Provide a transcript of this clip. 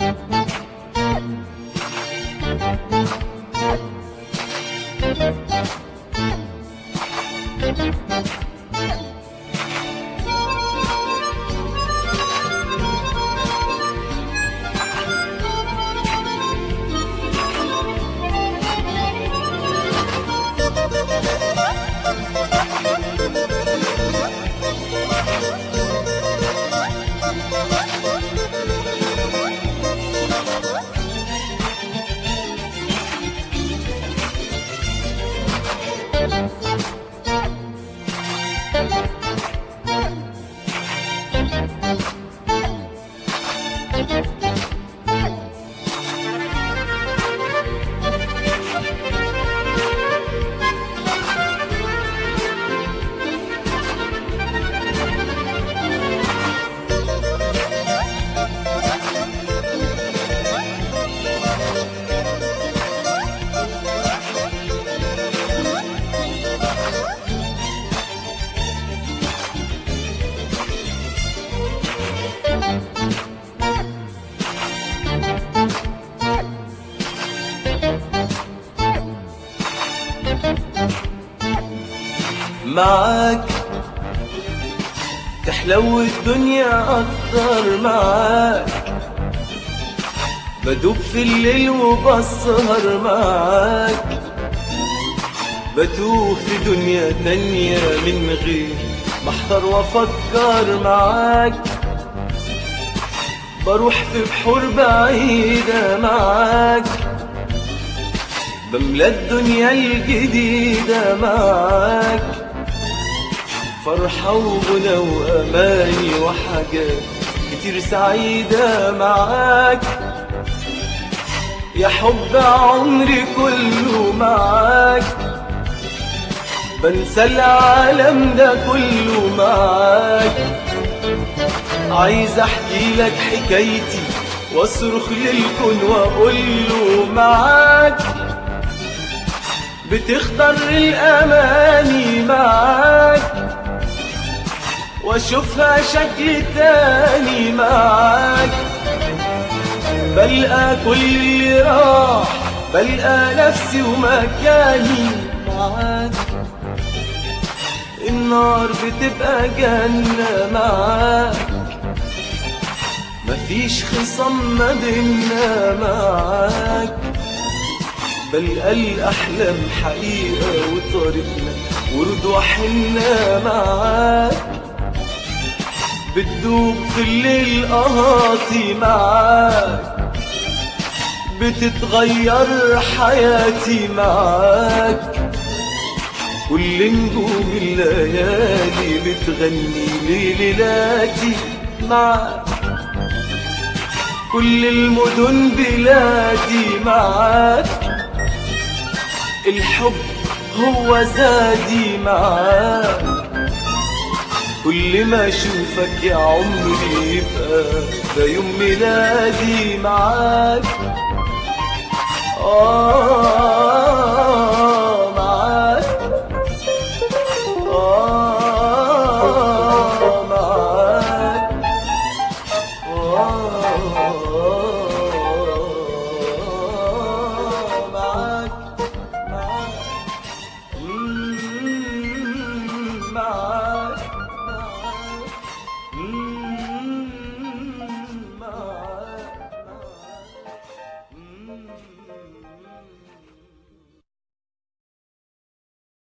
معاك تحلو الدنيا أكتر معاك بدوب في الليل وبسهر معاك بتوه في دنيا تانية من غير بحضر وافكر معاك بروح في بحور بعيدة معاك بملى الدنيا الجديدة معاك فرحة وغنى وأماني وحاجات كتير سعيدة معاك يا حب عمري كله معاك بنسى العالم ده كله معاك عايز احكي لك حكايتي واصرخ للكون واقول له معاك بتختار الاماني معاك واشوفها شكل تاني معاك بلقى كل اللي راح بلقى نفسي ومكاني معاك النار بتبقى جنة معاك مفيش خصام ما بينا معاك بلقى الأحلام حقيقة وطريقنا ورد وحنا معاك بتدوب في الليل قهاتي معاك بتتغير حياتي معاك كل نجوم الليالي بتغني ليلاتي معاك كل المدن بلادي معاك الحب هو زادي معاك كل ما اشوفك يا عمري يبقى ده يوم ميلادي معاك آه